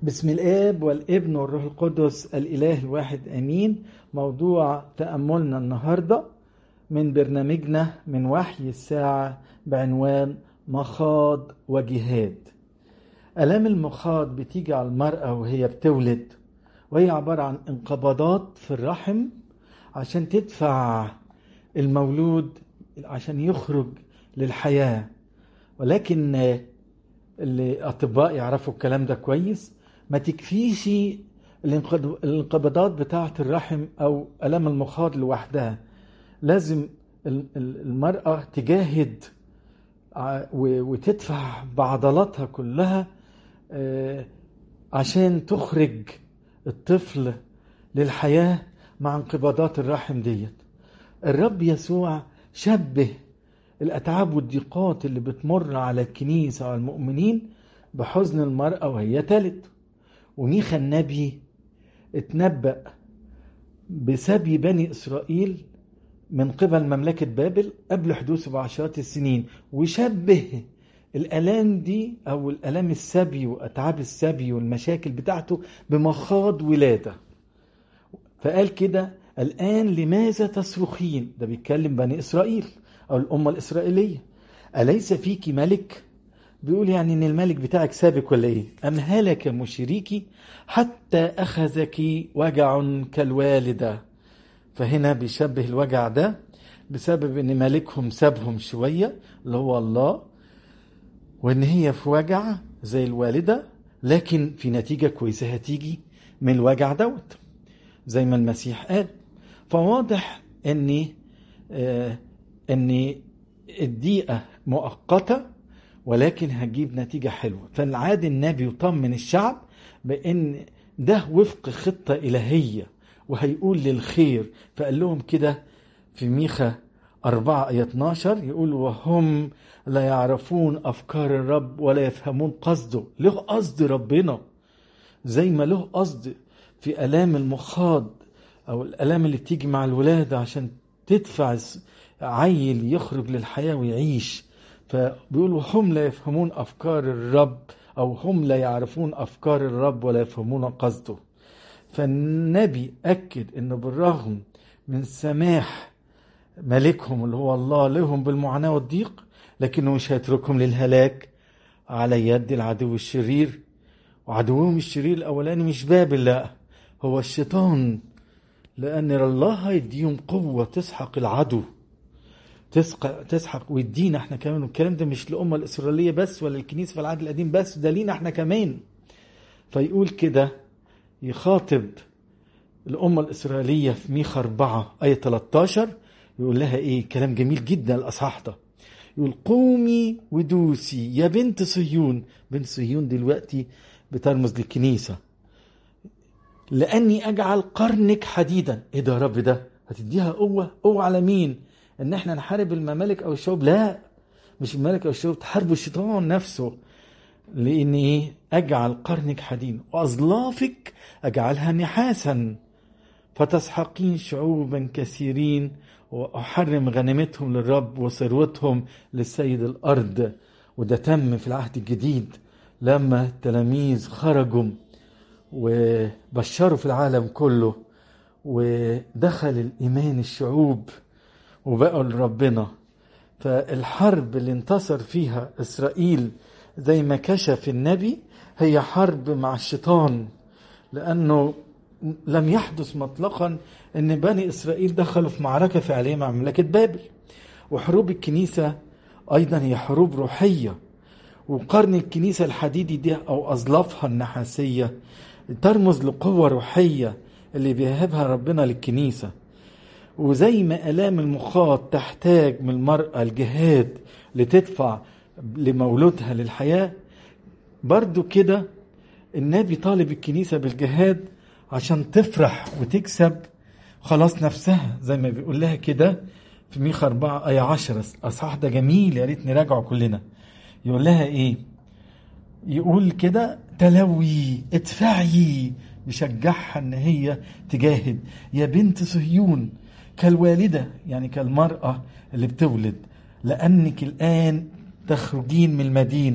بسم الاب والابن والروح القدس الاله الواحد امين موضوع تاملنا النهارده من برنامجنا من وحي الساعه بعنوان مخاض وجهاد الام المخاض بتيجي على المراه وهي بتولد وهي عباره عن انقباضات في الرحم عشان تدفع المولود عشان يخرج للحياه ولكن اللي اطباء يعرفوا الكلام ده كويس ما تكفيش الانقباضات بتاعه الرحم او الام المخاض لوحدها لازم المراه تجاهد وتدفع بعضلاتها كلها عشان تخرج الطفل للحياه مع انقباضات الرحم ديت الرب يسوع شبه الأتعاب والضيقات اللي بتمر على الكنيسة وعلى المؤمنين بحزن المرأة وهي تلد وميخا النبي اتنبأ بسبي بني إسرائيل من قبل مملكة بابل قبل حدوثه بعشرات السنين وشبه الآلام دي أو الآلام السبي وأتعاب السبي والمشاكل بتاعته بمخاض ولادة فقال كده الآن لماذا تصرخين ده بيتكلم بني إسرائيل أو الأمة الإسرائيلية أليس فيك ملك بيقول يعني إن الملك بتاعك سابق ولا إيه أم هلك مشريك حتى أخذك وجع كالوالدة فهنا بيشبه الوجع ده بسبب إن ملكهم سابهم شوية اللي هو الله وإن هي في وجع زي الوالدة لكن في نتيجة كويسة هتيجي من الوجع دوت زي ما المسيح قال فواضح ان آه ان الدقيقة مؤقتة ولكن هتجيب نتيجة حلوة فالعاد النبي يطمن الشعب بان ده وفق خطة إلهية وهيقول للخير فقال لهم كده في ميخا 4 آية 12 يقول وهم لا يعرفون أفكار الرب ولا يفهمون قصده له قصد ربنا زي ما له قصد في آلام المخاض أو الآلام اللي بتيجي مع الولادة عشان تدفع عيل يخرج للحياة ويعيش فبيقولوا هم لا يفهمون أفكار الرب أو هم لا يعرفون أفكار الرب ولا يفهمون قصده فالنبي أكد أنه بالرغم من سماح ملكهم اللي هو الله لهم بالمعاناة والضيق لكنه مش هيتركهم للهلاك على يد العدو الشرير وعدوهم الشرير الأولاني مش بابل لا هو الشيطان لأن الله هيديهم قوة تسحق العدو تسحق تسحق ويدينا احنا كمان والكلام ده مش للأمة الإسرائيلية بس ولا الكنيسة في العهد القديم بس ده لينا احنا كمان فيقول كده يخاطب الأمة الإسرائيلية في ميخا 4 آية 13 يقول لها إيه كلام جميل جدا الأصحاح ده يقول قومي ودوسي يا بنت صهيون بنت صهيون دلوقتي بترمز للكنيسة لأني أجعل قرنك حديدا إيه ده يا رب ده هتديها قوة قوة على مين إن إحنا نحارب الممالك أو الشعوب لا مش الممالك أو الشعوب تحاربوا الشيطان نفسه لأن إيه أجعل قرنك حديد وأظلافك أجعلها نحاسا فتسحقين شعوبا كثيرين وأحرم غنيمتهم للرب وثروتهم للسيد الأرض وده تم في العهد الجديد لما التلاميذ خرجوا وبشروا في العالم كله ودخل الإيمان الشعوب وبقوا لربنا فالحرب اللي انتصر فيها إسرائيل زي ما كشف النبي هي حرب مع الشيطان لأنه لم يحدث مطلقا ان بني اسرائيل دخلوا في معركه فعليه مع مملكه بابل وحروب الكنيسه ايضا هي حروب روحيه وقرن الكنيسه الحديدي دي او اظلافها النحاسيه ترمز لقوه روحيه اللي بيهبها ربنا للكنيسه وزي ما الام المخاض تحتاج من المراه الجهاد لتدفع لمولودها للحياه برضو كده النبي طالب الكنيسه بالجهاد عشان تفرح وتكسب خلاص نفسها زي ما بيقول لها كده في ميخا 4 آية 10 أصحاح ده جميل يا ريت نراجعه كلنا يقول لها إيه؟ يقول كده تلوي ادفعي بيشجعها إن هي تجاهد يا بنت صهيون كالوالدة يعني كالمرأة اللي بتولد لأنك الآن تخرجين من المدينة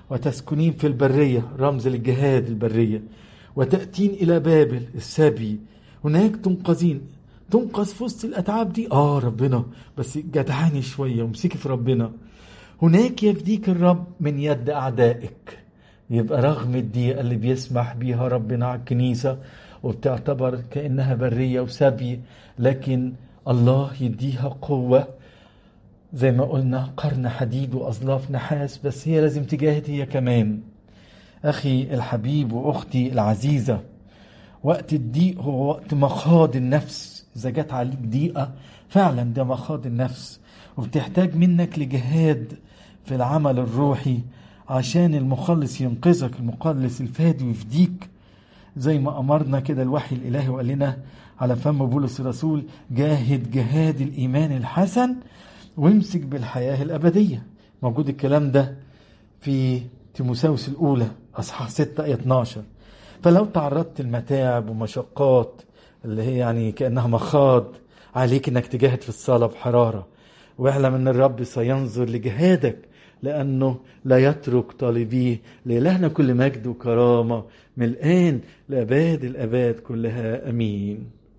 وتسكنين في البرية رمز للجهاد البرية وتأتين إلى بابل السبي هناك تنقذين تنقذ في وسط الأتعاب دي آه ربنا بس جدعاني شوية ومسكي في ربنا هناك يفديك الرب من يد أعدائك يبقى رغم الضيقة اللي بيسمح بيها ربنا على الكنيسة وبتعتبر كأنها برية وسبي لكن الله يديها قوة زي ما قلنا قرن حديد وأظلاف نحاس بس هي لازم تجاهد هي كمان أخي الحبيب وأختي العزيزة وقت الضيق هو وقت مخاض النفس إذا جت عليك ضيقة فعلا ده مخاض النفس وبتحتاج منك لجهاد في العمل الروحي عشان المخلص ينقذك المخلص الفادي ويفديك زي ما أمرنا كده الوحي الإلهي وقال لنا على فم بولس الرسول جاهد جهاد الإيمان الحسن وامسك بالحياة الأبدية موجود الكلام ده في تيموساوس الأولى أصحاح 6 آية 12 فلو تعرضت لمتاعب ومشقات اللي هي يعني كأنها مخاض عليك انك تجاهد في الصلاة بحرارة واعلم ان الرب سينظر لجهادك لأنه لا يترك طالبيه لإلهنا كل مجد وكرامة من الآن لأباد الأباد كلها أمين